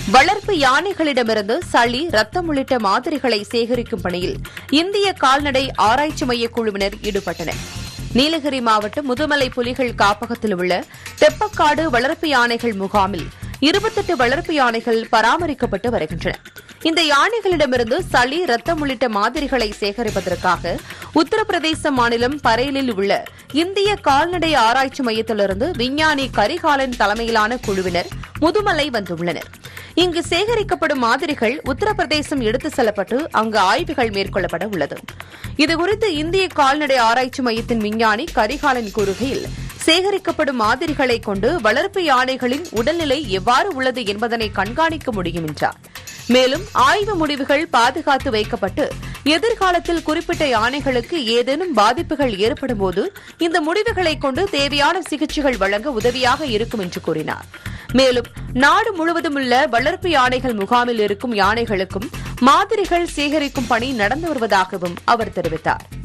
வளர்ப்பு யானைகளிடமிருந்து சளி ரத்தம் உள்ளிட்ட மாதிரிகளை சேகரிக்கும் பணியில் இந்திய கால்நடை ஆராய்ச்சி மைய குழுவினர் ஈடுபட்டனர் நீலகிரி மாவட்டம் முதுமலை புலிகள் காப்பகத்தில் உள்ள தெப்பக்காடு வளர்ப்பு யானைகள் முகாமில் இருபத்தெட்டு வளர்ப்பு யானைகள் பராமரிக்கப்பட்டு வருகின்றன இந்த யானைகளிடமிருந்து சளி ரத்தம் உள்ளிட்ட மாதிரிகளை சேகரிப்பதற்காக உத்தரப்பிரதேச மாநிலம் பரேலில் உள்ள இந்திய கால்நடை ஆராய்ச்சி மையத்திலிருந்து விஞ்ஞானி கரிகாலன் தலைமையிலான குழுவினர் முதுமலை வந்துள்ளனர் இங்கு சேகரிக்கப்படும் மாதிரிகள் உத்தரப்பிரதேசம் எடுத்துச் செல்லப்பட்டு அங்கு ஆய்வுகள் மேற்கொள்ளப்பட உள்ளது இதுகுறித்து இந்திய கால்நடை ஆராய்ச்சி மையத்தின் விஞ்ஞானி கரிகாலன் கூறுகையில் சேகரிக்கப்படும் மாதிரிகளை கொண்டு வளர்ப்பு யானைகளின் உடல்நிலை எவ்வாறு உள்ளது என்பதனை கண்காணிக்க முடியும் என்றார் மேலும் ஆய்வு முடிவுகள் பாதுகாத்து வைக்கப்பட்டு எதிர்காலத்தில் குறிப்பிட்ட யானைகளுக்கு ஏதேனும் பாதிப்புகள் ஏற்படும்போது இந்த முடிவுகளை கொண்டு தேவையான சிகிச்சைகள் வழங்க உதவியாக இருக்கும் என்று கூறினார் மேலும் நாடு முழுவதும் உள்ள வளர்ப்பு யானைகள் முகாமில் இருக்கும் யானைகளுக்கும் மாதிரிகள் சேகரிக்கும் பணி நடந்து வருவதாகவும் அவர் தெரிவித்தார்